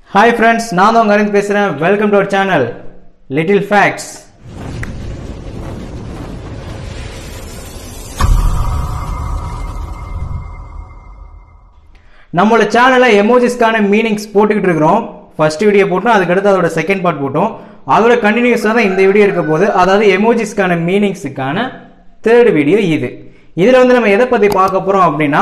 hi friends நான் தான் உங்க அரவிந்த் பேசுகிறேன் welcome to our channel little facts நம்மளோட சேனலில் எமோஜிஸ்க்கான மீனிங்ஸ் போட்டுக்கிட்டு இருக்கிறோம் ஃபர்ஸ்ட் வீடியோ போட்டோம் அதுக்கடுத்து அதோட செகண்ட் பார்ட் போட்டோம் அதோட கண்டினியூஸாக தான் இந்த வீடியோ இருக்க போகுது அதாவது எமோஜிஸ்க்கான மீனிங்ஸுக்கான தேர்ட் வீடியோ இது இதில் வந்து நம்ம எதை பற்றி பார்க்க போகிறோம் அப்படின்னா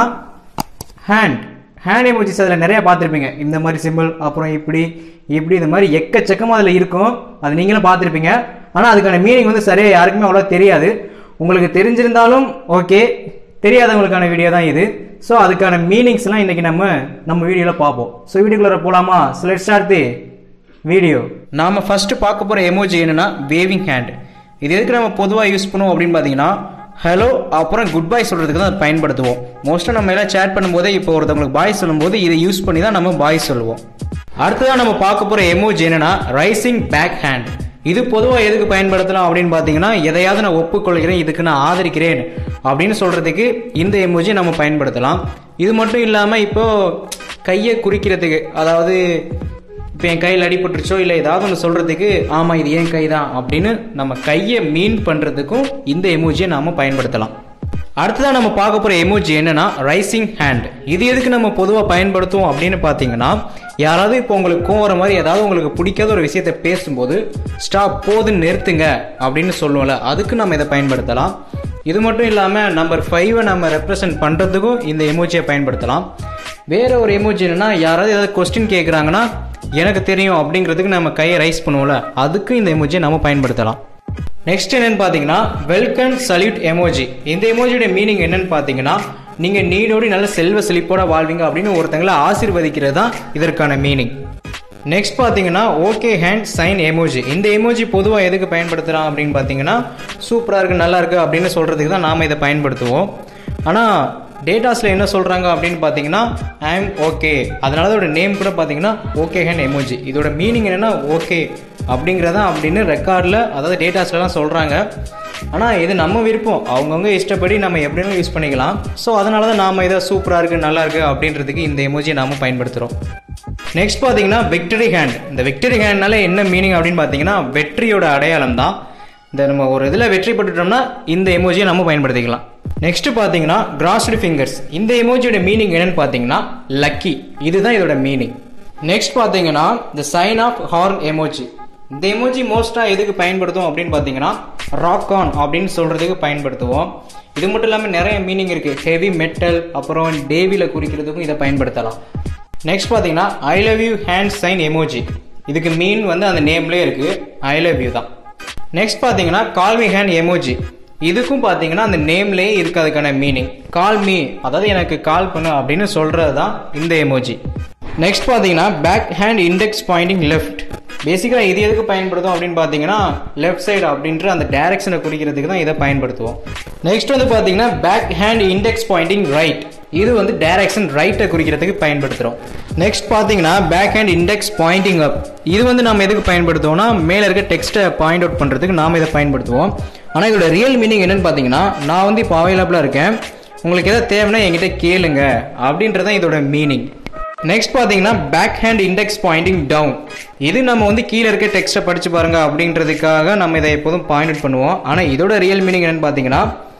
ஹேண்ட் ஹேண்ட் எமோஜிஸ் அதில் நிறைய பார்த்துருப்பீங்க இந்த மாதிரி சிம்பிள் அப்புறம் இப்படி இப்படி இந்த மாதிரி எக்கச்சக்கமாக அதில் இருக்கும் அது நீங்களும் பார்த்துருப்பீங்க ஆனால் அதுக்கான மீனிங் வந்து சரியாக யாருக்குமே அவ்வளோ தெரியாது உங்களுக்கு தெரிஞ்சிருந்தாலும் ஓகே தெரியாதவங்களுக்கான வீடியோ தான் இது ஸோ அதுக்கான மீனிங்ஸ்லாம் இன்றைக்கி நம்ம நம்ம வீடியோவில் பார்ப்போம் ஸோ வீடியோக்குள்ளே போகலாமா so let start the video நாம ஃபர்ஸ்ட் பார்க்க போற எமோஜி என்னன்னா வேவிங் ஹேண்ட் இது எதுக்கு நம்ம பொதுவாக யூஸ் பண்ணுவோம் அப்படின்னு பார்த்தீங்கன்னா ஹலோ அப்புறம் குட் பை சொல்றதுக்கு தான் அதை பயன்படுத்துவோம் மோஸ்ட்டாக நம்ம எல்லாம் சேட் பண்ணும்போதே இப்போ ஒருத்தவங்களுக்கு பாய் சொல்லும்போது இதை யூஸ் பண்ணி தான் நம்ம பாய் சொல்லுவோம் அடுத்ததான் நம்ம பார்க்க போற எமோஜி என்னன்னா ரைசிங் பேக் ஹேண்ட் இது பொதுவாக எதுக்கு பயன்படுத்தலாம் அப்படின்னு பார்த்தீங்கன்னா எதையாவது நான் ஒப்புக்கொள்கிறேன் இதுக்கு நான் ஆதரிக்கிறேன் அப்படின்னு சொல்றதுக்கு இந்த எமோஜி நம்ம பயன்படுத்தலாம் இது மட்டும் இல்லாமல் இப்போ கையை குறிக்கிறதுக்கு அதாவது இப்போ என் கையில் அடிபட்டுருச்சோ இல்லை ஏதாவது ஒன்று சொல்கிறதுக்கு ஆமாம் இது என் கை தான் அப்படின்னு நம்ம கையை மீன் பண்ணுறதுக்கும் இந்த எமோஜியை நாம் பயன்படுத்தலாம் அடுத்ததான் நம்ம பார்க்க போகிற எமோஜி என்னன்னா ரைசிங் ஹேண்ட் இது எதுக்கு நம்ம பொதுவாக பயன்படுத்துவோம் அப்படின்னு பார்த்தீங்கன்னா யாராவது இப்போ உங்களுக்கு கோவர மாதிரி ஏதாவது உங்களுக்கு பிடிக்காத ஒரு விஷயத்த பேசும்போது ஸ்டாப் போதுன்னு நிறுத்துங்க அப்படின்னு சொல்லுவோம்ல அதுக்கு நம்ம இதை பயன்படுத்தலாம் இது மட்டும் இல்லாமல் நம்பர் ஃபைவை நம்ம ரெப்ரசன்ட் பண்ணுறதுக்கும் இந்த எமோஜியை பயன்படுத்தலாம் வேற ஒரு எமோஜி என்னன்னா யாராவது ஏதாவது கொஸ்டின் கேட்குறாங்கன்னா எனக்கு தெரியும் அப்படிங்கிறதுக்கு நம்ம கையை ரைஸ் பண்ணுவோம்ல அதுக்கு இந்த எமோஜியை நம்ம பயன்படுத்தலாம் நெக்ஸ்ட் என்னன்னு பார்த்தீங்கன்னா வெல்கம் சல்யூட் எமோஜி இந்த எமோஜியோட மீனிங் என்னன்னு பார்த்தீங்கன்னா நீங்கள் நீடோடி நல்ல செல்வ செழிப்போட வாழ்வீங்க அப்படின்னு ஒருத்தங்களை ஆசீர்வதிக்கிறது தான் இதற்கான மீனிங் நெக்ஸ்ட் பார்த்தீங்கன்னா ஓகே ஹேண்ட் சைன் எமோஜி இந்த எமோஜி பொதுவாக எதுக்கு பயன்படுத்துகிறோம் அப்படின்னு பார்த்தீங்கன்னா சூப்பராக இருக்கு நல்லா இருக்கு அப்படின்னு சொல்கிறதுக்கு தான் நாம் இதை பயன்படுத்துவோம் ஆனால் டேட்டாஸில் என்ன சொல்கிறாங்க அப்படின்னு பார்த்தீங்கன்னா ஐ எம் ஓகே அதனால அதோட நேம் கூட பார்த்தீங்கன்னா ஓகே ஹேண்ட் எமோஜி இதோட மீனிங் என்னென்னா ஓகே அப்படிங்கிறதா அப்படின்னு ரெக்கார்டில் அதாவது டேட்டாஸ்லலாம் சொல்கிறாங்க ஆனால் இது நம்ம விருப்பம் அவங்கவுங்க இஷ்டப்படி நம்ம எப்படினாலும் யூஸ் பண்ணிக்கலாம் ஸோ அதனால தான் நாம் இதை சூப்பராக இருக்குது நல்லா இருக்குது அப்படின்றதுக்கு இந்த எமோஜியை நாம் பயன்படுத்துகிறோம் நெக்ஸ்ட் பார்த்தீங்கன்னா விக்டரி ஹேண்ட் இந்த விக்டரி ஹேண்ட்னால என்ன மீனிங் அப்படின்னு பார்த்தீங்கன்னா வெற்றியோட அடையாளம் தான் இந்த நம்ம ஒரு இதில் வெற்றி பெற்றுட்டோம்னா இந்த எமோஜியை நம்ம பயன்படுத்திக்கலாம் நெக்ஸ்ட் பார்த்தீங்கன்னா கிராஸ்டு ஃபிங்கர்ஸ் இந்த எமோஜியோட மீனிங் என்னன்னு பார்த்தீங்கன்னா லக்கி இதுதான் இதோட மீனிங் நெக்ஸ்ட் பார்த்தீங்கன்னா the sign of horn emoji இந்த எமோஜி மோஸ்ட்டாக எதுக்கு பயன்படுத்துவோம் அப்படின்னு பார்த்தீங்கன்னா ராக் ஆன் அப்படின்னு சொல்கிறதுக்கு பயன்படுத்துவோம் இது மட்டும் இல்லாமல் நிறைய மீனிங் இருக்குது ஹெவி மெட்டல் அப்புறம் டேவியில் குறிக்கிறதுக்கும் இதை பயன்படுத்தலாம் நெக்ஸ்ட் பார்த்தீங்கன்னா I love you hand sign emoji இதுக்கு மீன் வந்து அந்த நேம்லேயே இருக்குது ஐ லவ் யூ தான் நெக்ஸ்ட் பார்த்தீங்கன்னா கால் மீ ஹேண்ட் எமோஜி இதுக்கும் பார்த்தீங்கன்னா அந்த நேம்லேயே இருக்கு அதுக்கான மீனிங் கால் மீ அதாவது எனக்கு கால் பண்ணு அப்படின்னு சொல்கிறது தான் இந்த எமோஜி நெக்ஸ்ட் பார்த்தீங்கன்னா back hand index pointing left பேசிக்காக இது எதுக்கு பயன்படுத்தும் அப்படின்னு பார்த்தீங்கன்னா லெஃப்ட் சைடு அப்படின்ற அந்த டைரக்ஷனை குறிக்கிறதுக்கு தான் இதை பயன்படுத்துவோம் நெக்ஸ்ட் வந்து பார்த்தீங்கன்னா back hand index pointing right இது வந்து டைரக்ஷன் ரைட்டை குறிக்கிறதுக்கு பயன்படுத்துகிறோம் நெக்ஸ்ட் பார்த்தீங்கன்னா back hand index pointing up இது வந்து நம்ம எதுக்கு பயன்படுத்துவோம்னா மேலே இருக்க டெக்ஸ்ட்டை பாயிண்ட் அவுட் பண்ணுறதுக்கு நாம் இதை பயன்படுத்துவோம் ஆனால் இதோட ரியல் மீனிங் என்னன்னு பார்த்தீங்கன்னா நான் வந்து இப்போ அவைலபிளாக இருக்கேன் உங்களுக்கு எதாவது தேவைன்னா என்கிட்ட கேளுங்க அப்படின்றதான் இதோட மீனிங் நெக்ஸ்ட் பார்த்தீங்கன்னா back hand index pointing down இது நம்ம வந்து கீழே இருக்க டெக்ஸ்ட்டை படிச்சு பாருங்க அப்படின்றதுக்காக நம்ம இதை எப்போதும் பாயிண்ட் அவுட் பண்ணுவோம் ஆனால் இதோட ரியல் மீனிங் என்னன்னு பார்த்தீங்கன்னா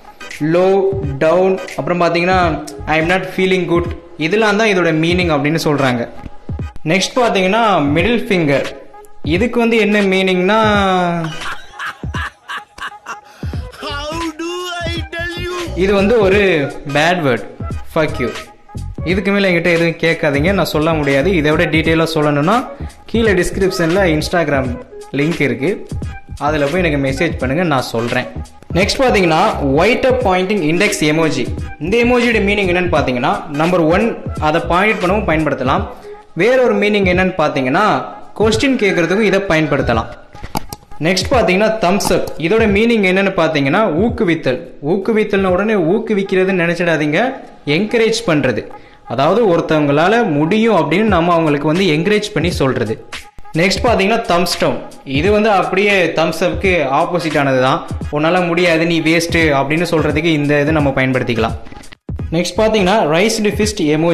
லோ டவுன் அப்புறம் பார்த்தீங்கன்னா I am not feeling good இதெல்லாம் தான் இதோட மீனிங் அப்படின்னு சொல்கிறாங்க நெக்ஸ்ட் பார்த்தீங்கன்னா மிடில் ஃபிங்கர் இதுக்கு வந்து என்ன மீனிங்னா இது வந்து ஒரு பேட் வேர்ட் ஃபக் யூ இதுக்கு மேலே என்கிட்ட எதுவும் கேட்காதீங்க நான் சொல்ல முடியாது இதை விட டீட்டெயிலாக சொல்லணும்னா கீழே டிஸ்கிரிப்ஷனில் இன்ஸ்டாகிராம் லிங்க் இருக்குது அதில் போய் எனக்கு மெசேஜ் பண்ணுங்கள் நான் சொல்கிறேன் நெக்ஸ்ட் பார்த்தீங்கன்னா white up pointing index emoji இந்த எமோஜியோட மீனிங் என்னன்னு பார்த்தீங்கன்னா நம்பர் ஒன் அதை பாயிண்ட் பண்ணவும் பயன்படுத்தலாம் வேற ஒரு மீனிங் என்னன்னு பார்த்தீங்கன்னா கொஸ்டின் கேட்கறதுக்கும் இதை பயன்படுத்தலாம் நெக்ஸ்ட் பார்த்தீங்கன்னா தம்ஸ் அப் இதோட மீனிங் என்னன்னு பார்த்தீங்கன்னா ஊக்குவித்தல் ஊக்குவித்தல்னு உடனே ஊக்குவிக்கிறதுன்னு நினைச்சிடாதீங்க என்கரேஜ் பண்ணுறது அதாவது ஒருத்தவங்களால முடியும் அப்படின்னு நம்ம அவங்களுக்கு வந்து என்கரேஜ் பண்ணி சொல்றது நெக்ஸ்ட் பார்த்தீங்கன்னா தம்ஸ் டவுன் இது வந்து அப்படியே தம்ஸ் அப்க்கு ஆப்போசிட் ஆனது தான் உன்னால் முடியாது நீ வேஸ்ட்டு அப்படின்னு சொல்கிறதுக்கு இந்த இது நம்ம பயன்படுத்திக்கலாம் நெக்ஸ்ட் பார்த்தீங்கன்னா ரைஸ்டு ஃபிஸ்ட் எமோஜி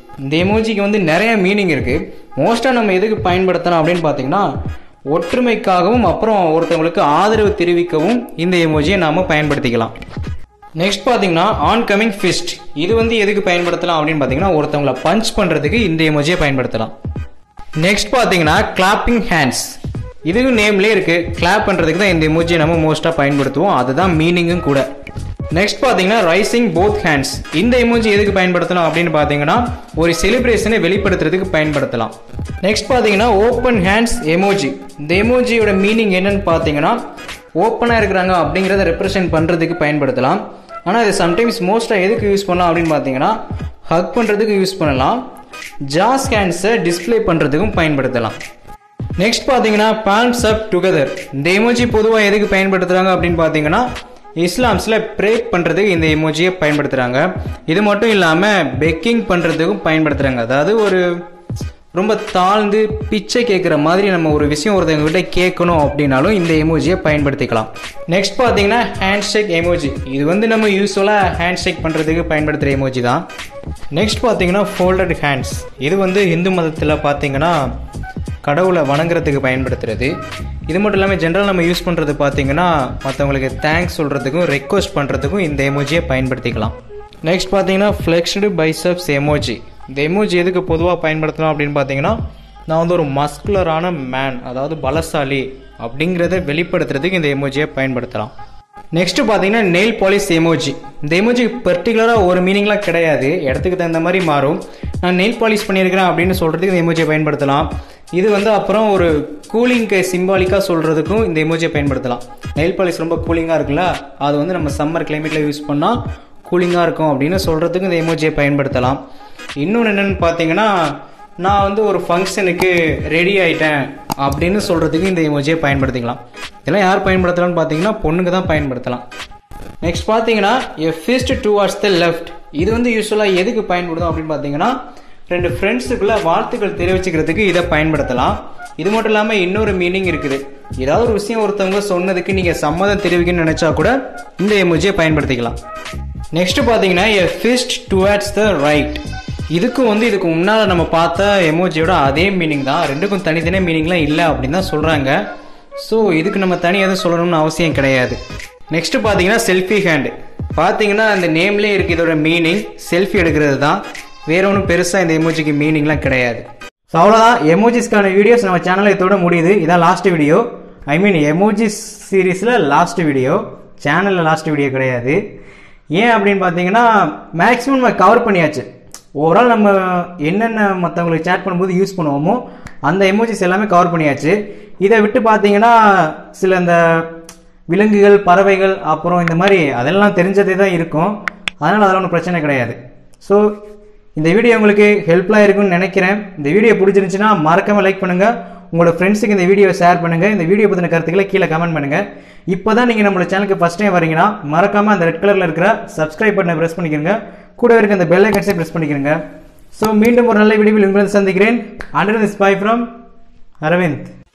இந்த எமோஜிக்கு வந்து நிறைய மீனிங் இருக்குது மோஸ்ட்டாக நம்ம எதுக்கு பயன்படுத்தலாம் அப்படின்னு பார்த்தீங்கன்னா ஒற்றுமைக்காகவும் அப்புறம் ஒருத்தவங்களுக்கு ஆதரவு தெரிவிக்கவும் இந்த எமோஜியை நாம் பயன்படுத்திக்கலாம் நெக்ஸ்ட் பார்த்தீங்கன்னா ஆன் கமிங் ஃபிஸ்ட் இது வந்து எதுக்கு பயன்படுத்தலாம் அப்படின்னு பார்த்தீங்கன்னா ஒருத்தவங்கள பஞ்ச் பண்ணுறதுக்கு இந்த எமோஜியை பயன்படுத்தலாம் நெக்ஸ்ட் பார்த்தீங்கன்னா கிளாப்பிங் ஹேண்ட்ஸ் இதுவும் நேம்லேயே இருக்கு கிளாப் பண்ணுறதுக்கு தான் இந்த எமோஜியை நம்ம மோஸ்ட்டாக பயன்படுத்துவோம் அதுதான் மீனிங்கும் கூட நெக்ஸ்ட் பார்த்தீங்கன்னா ரைசிங் போத் ஹேண்ட்ஸ் இந்த எமோஜி எதுக்கு பயன்படுத்தலாம் அப்படின்னு பார்த்தீங்கன்னா ஒரு செலிப்ரேஷனை வெளிப்படுத்துறதுக்கு பயன்படுத்தலாம் நெக்ஸ்ட் பார்த்தீங்கன்னா ஓப்பன் ஹேண்ட்ஸ் எமோஜி இந்த எமோஜியோட மீனிங் என்னன்னு பார்த்தீங்கன்னா ஓப்பனாக இருக்கிறாங்க அப்படிங்கிறத ரெப்ரசென்ட் பண்ணுறதுக்கு பயன்படுத்தலாம் ஆனால் இது சம்டைம்ஸ் மோஸ்ட்டாக எதுக்கு யூஸ் பண்ணலாம் அப்படின்னு பார்த்தீங்கன்னா ஹக் பண்ணுறதுக்கு யூஸ் பண்ணலாம் ஜாஸ் ஹேண்ட்ஸை டிஸ்ப்ளே பண்ணுறதுக்கும் பயன்படுத்தலாம் நெக்ஸ்ட் பார்த்தீங்கன்னா பால்ம்ஸ் அப் டுகெதர் இந்த எமோஜி பொதுவாக எதுக்கு பயன்படுத்துகிறாங்க அப்படின்னு பார்த்தீங்கன்னா இஸ்லாம்ஸில் ப்ரே பண்ணுறதுக்கு இந்த எமோஜியை பயன்படுத்துகிறாங்க இது மட்டும் இல்லாமல் பெக்கிங் பண்ணுறதுக்கும் பயன்படுத்துகிறாங்க அதாவது ஒரு ரொம்ப தாழ்ந்து பிச்சை கேட்குற மாதிரி நம்ம ஒரு விஷயம் ஒருத்தவங்க கிட்ட கேட்கணும் அப்படின்னாலும் இந்த எமோஜியை பயன்படுத்திக்கலாம் நெக்ஸ்ட் பார்த்தீங்கன்னா ஹேண்ட்ஷேக் எமோஜி இது வந்து நம்ம யூஸ்வலாக ஹேண்ட்ஷேக் பண்ணுறதுக்கு பயன்படுத்துகிற எமோஜி தான் நெக்ஸ்ட் பார்த்தீங்கன்னா ஃபோல்டட் ஹேண்ட்ஸ் இது வந்து இந்து மதத்தில் பார்த்தீங்கன்னா கடவுளை வணங்குறதுக்கு பயன்படுத்துறது இது மட்டும் இல்லாமல் ஜென்ரல் நம்ம யூஸ் பண்ணுறது பார்த்தீங்கன்னா மற்றவங்களுக்கு தேங்க்ஸ் சொல்கிறதுக்கும் ரெக்வஸ்ட் பண்ணுறதுக்கும் இந்த எமோஜியை பயன்படுத்திக்கலாம் நெக்ஸ்ட் பார்த்தீங்கன்னா ஃப்ளெக்ஸ்டு பைசப்ஸ் எமோஜி இந்த எமோஜி எதுக்கு பொதுவாக பயன்படுத்தலாம் அப்படின்னு பார்த்தீங்கன்னா நான் வந்து ஒரு மஸ்குலரான மேன் அதாவது பலசாலி அப்படிங்கிறத வெளிப்படுத்துறதுக்கு இந்த எமோஜியை பயன்படுத்தலாம் நெக்ஸ்ட் பார்த்தீங்கன்னா நெயில் பாலிஷ் எமோஜி இந்த எமோஜி பர்டிகுலராக ஒரு மீனிங்லாம் கிடையாது இடத்துக்கு தகுந்த மாதிரி மாறும் நான் நெயில் பாலிஷ் பண்ணியிருக்கிறேன் அப்படின்னு சொல்கிறதுக்கு இந்த எமோஜியை பயன்படுத்தலாம் இது வந்து அப்புறம் ஒரு கூலிங்க்கு சிம்பாலிக்காக சொல்கிறதுக்கும் இந்த எமோஜியை பயன்படுத்தலாம் நெயில் பாலிஷ் ரொம்ப கூலிங்காக இருக்குல்ல அது வந்து நம்ம சம்மர் கிளைமேட்டில் யூஸ் பண்ணால் கூலிங்காக இருக்கும் அப்படின்னு சொல்கிறதுக்கு இந்த எமோஜியை பயன்படுத்தலாம் இன்னொன்று என்னென்னு பார்த்தீங்கன்னா நான் வந்து ஒரு ஃபங்க்ஷனுக்கு ரெடி ஆயிட்டேன் அப்படின்னு சொல்கிறதுக்கு இந்த எமோஜியை பயன்படுத்திக்கலாம் இதெல்லாம் யார் பயன்படுத்தலாம்னு பார்த்தீங்கன்னா பொண்ணுங்க தான் பயன்படுத்தலாம் நெக்ஸ்ட் பார்த்தீங்கன்னா a fist towards the left இது வந்து யூஸ்வலாக எதுக்கு பயன்படுத்தும் அப்படின்னு பார்த்தீங்கன்னா ரெண்டு ஃப்ரெண்ட்ஸுக்குள்ள வாழ்த்துக்கள் தெரிவிச்சுக்கிறதுக்கு இதை பயன்படுத்தலாம் இது மட்டும் இல்லாமல் இன்னொரு மீனிங் இருக்குது ஏதாவது ஒரு விஷயம் ஒருத்தவங்க சொன்னதுக்கு நீங்கள் சம்மதம் தெரிவிக்கணும்னு நினச்சா கூட இந்த எமோஜியை பயன்படுத்திக்கலாம் நெக்ஸ்ட் பார்த்தீங்கன்னா a fist towards the right இதுக்கும் வந்து இதுக்கு முன்னால் நம்ம பார்த்த எமோஜியோட அதே மீனிங் தான் ரெண்டுக்கும் தனித்தனியாக மீனிங்லாம் இல்லை அப்படின்னு தான் சொல்கிறாங்க ஸோ இதுக்கு நம்ம தனி எதுவும் சொல்லணும்னு அவசியம் கிடையாது நெக்ஸ்ட் பார்த்தீங்கன்னா செல்ஃபி ஹேண்டு பார்த்தீங்கன்னா அந்த நேம்லேயே இருக்கு இதோட மீனிங் செல்ஃபி எடுக்கிறது தான் வேற ஒன்றும் பெருசாக இந்த எமோஜிக்கு மீனிங்லாம் கிடையாது ஸோ அவ்வளோதான் எமோஜிஸ்க்கான வீடியோஸ் நம்ம சேனலில் இதோட முடியுது இதான் last video I mean emojis சீரீஸில் லாஸ்ட் வீடியோ சேனலில் லாஸ்ட் வீடியோ கிடையாது ஏன் அப்படின்னு பார்த்தீங்கன்னா மேக்ஸிமம் நம்ம கவர் பண்ணியாச்சு ஓவரால் நம்ம என்னென்ன மற்றவங்களுக்கு சேட் பண்ணும்போது யூஸ் பண்ணுவோமோ அந்த எமோஜிஸ் எல்லாமே கவர் பண்ணியாச்சு இதை விட்டு பார்த்தீங்கன்னா சில இந்த விலங்குகள் பறவைகள் அப்புறம் இந்த மாதிரி அதெல்லாம் தெரிஞ்சதே தான் இருக்கும் அதனால் அதெல்லாம் ஒன்றும் பிரச்சனை கிடையாது ஸோ இந்த வீடியோ உங்களுக்கு ஹெல்ப்ஃபுல்லாக இருக்கும்னு நினைக்கிறேன் இந்த வீடியோ பிடிச்சிருந்துச்சுன்னா மறக்காம லைக் பண்ணுங்கள் உங்களோட ஃப்ரெண்ட்ஸுக்கு இந்த வீடியோ ஷேர் பண்ணுங்கள் இந்த வீடியோ பற்றின கருத்துக்களை கீழே கமெண்ட் பண்ணுங்கள் இப்போ தான் நீங்கள் நம்மளோட சேனலுக்கு ஃபஸ்ட் டைம் வரீங்கன்னா மறக்காமல் அந்த ரெட் கலரில் இருக்கிற சப்ஸ்கிரைப் பட்டனை ப்ரெஸ் பண்ணிக்கிறங்க கூட இருக்க அந்த பெல் ஐக்கன்ஸை ப்ரெஸ் பண்ணிக்கிறங்க ஸோ மீண்டும் ஒரு நல்ல வீடியோவில் உங்களை சந்திக்கிறேன் under this bye from Aravind